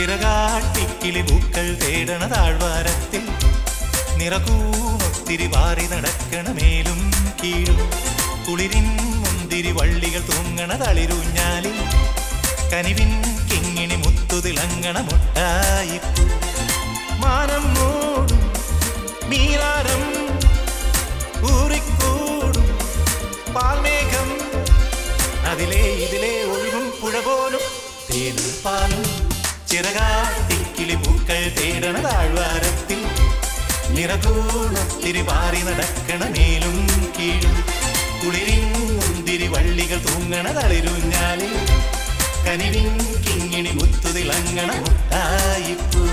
ചിറകാട്ടിക്കിളി പൂക്കൾ തേടണ താഴ്വാരത്തിൽ നിറകൂണൊത്തിരി വാരി നടക്കണ മേലും കീഴും കുളിരിൻ മുന്തിരി വള്ളികൾ തൂങ്ങണ തളിരൂഞ്ഞാലിൽ കനിവിൻ കിങ്ങിണി മുത്തു തിളങ്ങണ മുട്ടായിപ്പൂ മാനം മൂടും മീനാരം ഊറിക്കൂടും പാൽമേഘം അതിലെ ഇതിലെ ഒഴുകും പുഴ പോലും തേനും പാലും ചിറകാട്ടിക്കിളി പൂക്കൾ തേടണ താഴ്വാരത്തിൽ നിറകൂണത്തിരി പാറി നടക്കണ മേലും കീഴും കുളിരിൻ മുന്തിരി വള്ളികൾ തൂങ്ങണ തളിരുഞ്ഞാലിൽ കനിവിൻ കിങ്ങിണി മുത്തു തിളങ്ങണ മുട്ടായിപ്പൂ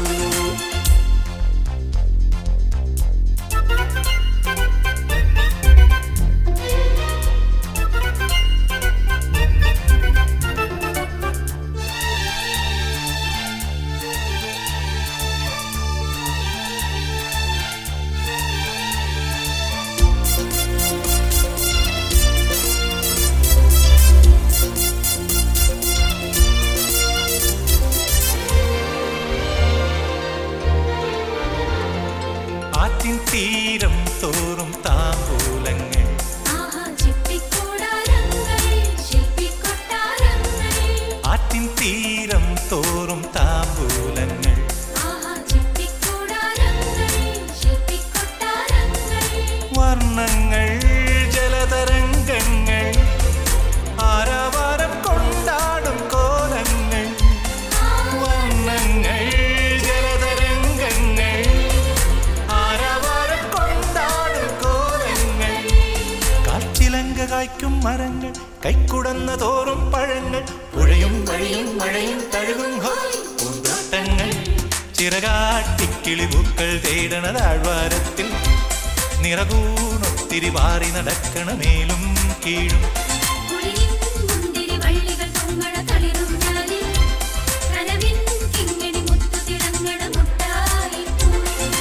ആറ്റിൻ തീരം തോറും താമ്പൂലങ്ങൾ ആഹാ ചിപ്പിക്കൂടാരങ്ങൾ ശില്പിക്കൊട്ടാരങ്ങൾ ആറ്റിൻ തീരം തോറും താമ്പൂലങ്ങൾ ആഹാ ചിപ്പിക്കൂടാരങ്ങൾ ശില്പിക്കൊട്ടാരങ്ങൾ വർണ്ണങ്ങൾ ജലതരംഗങ്ങൾ ആരാവാരം കൊണ്ടാടും കോലങ്ങൾ വർണ്ണങ്ങൾ ജലതരംഗങ്ങൾ ആരാവാരം കൊണ്ടാടും കോലങ്ങൾ കാറ്റിലങ്ക കായ്ക്കും മരങ്ങൾ കൈക്കുടന്ന തോറും പഴങ്ങൾ പുഴയും വഴിയും മഴയും തഴുകും ഹോയ് പൂന്തോട്ടങ്ങൾ ചിറകാട്ടിക്കിളി പൂക്കൾ തേടണ താഴ്വാരത്തിൽ നിറകൂണൊത്തിരി വാറി നടക്കണ മേലും കീഴും കുളിരിൻ മുന്തിരി വള്ളികൾ തൂങ്ങണ തളിരുഞ്ഞാലിൽ കനവിൻ കിങ്ങിണി മുത്തു തിളങ്ങണ മുട്ടായിപ്പൂ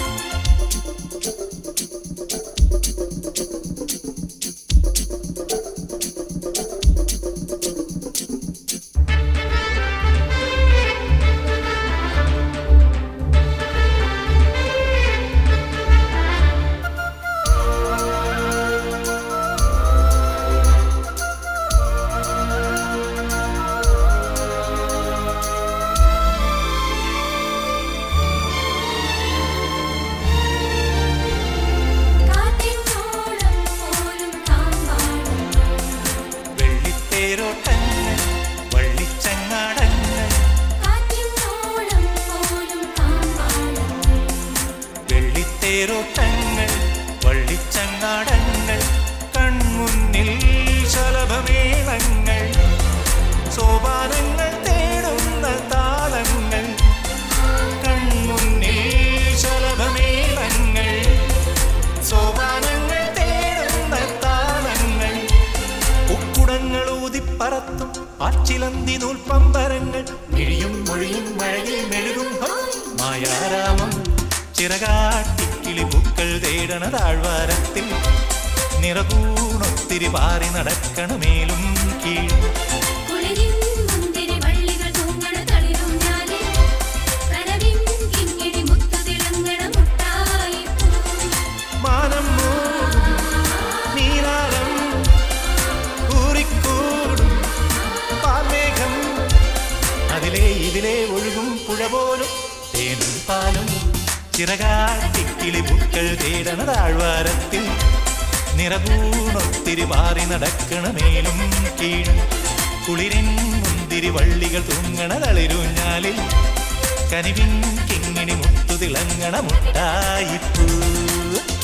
കാറ്റിനോളം പോലും താമ്പാടും വെള്ളിത്തേരോട്ടങ്ങൾ വള്ളിച്ചങ്ങാടങ്ങൾ കാറ്റിനോളം പോലും താമ്പാടും വെള്ളിത്തേരോട്ടങ്ങൾ വള്ളിച്ചങ്ങാടങ്ങൾ കൺമുന്നിൽ ശലഭമേളങ്ങൾ സോപാനങ്ങൾ തേടുന്ന താളങ്ങൾ കൺമുന്നിൽ ശലഭമേളങ്ങൾ സോപാനങ്ങൾ തേടുന്ന താളങ്ങൾ ഉക്കുടങ്ങൾ ഊതിപ്പറത്തും ആച്ചിലന്തി നൂൽപ്പമ്പരങ്ങൾ മിഴിയും മൊഴിയും മഴയിൽ മെഴുകും ഹോ, മായാരാമം ചിറകാട്ടിക്കിളി പൂക്കൾ തേടണ താഴ്വാരത്തിൽ നിറകൂണൊത്തിരി പാറി നടക്കണ മേലും കീഴും കുളിരിൻ മുന്തിരി വള്ളികൾ തൂങ്ങണ തളിരുഞ്ഞാലിൽ കനവിൻ കിങ്ങിണി മുത്തു തിളങ്ങണ മുട്ടായിപ്പൂ മാനം മൂടും നീരാളം ഊറിക്കൂടും പാൽമേഘം അതിലെ ഇതിലെ ഒഴുകും പുഴ പോലും തേനും പാലും ചിറകാട്ടിക്കിളി പൂക്കൾ തേടണ താഴ്വാരത്തിൽ നിറകൂണൊത്തിരി പാറി നടക്കണ മേലും കീഴും കുളിരിൻ മുന്തിരി വള്ളികൾ തൂങ്ങണ തളിരുഞ്ഞാലിൽ കനിവിൻ കിങ്ങിണി മുത്തു തിളങ്ങണ മുട്ടായിപ്പൂ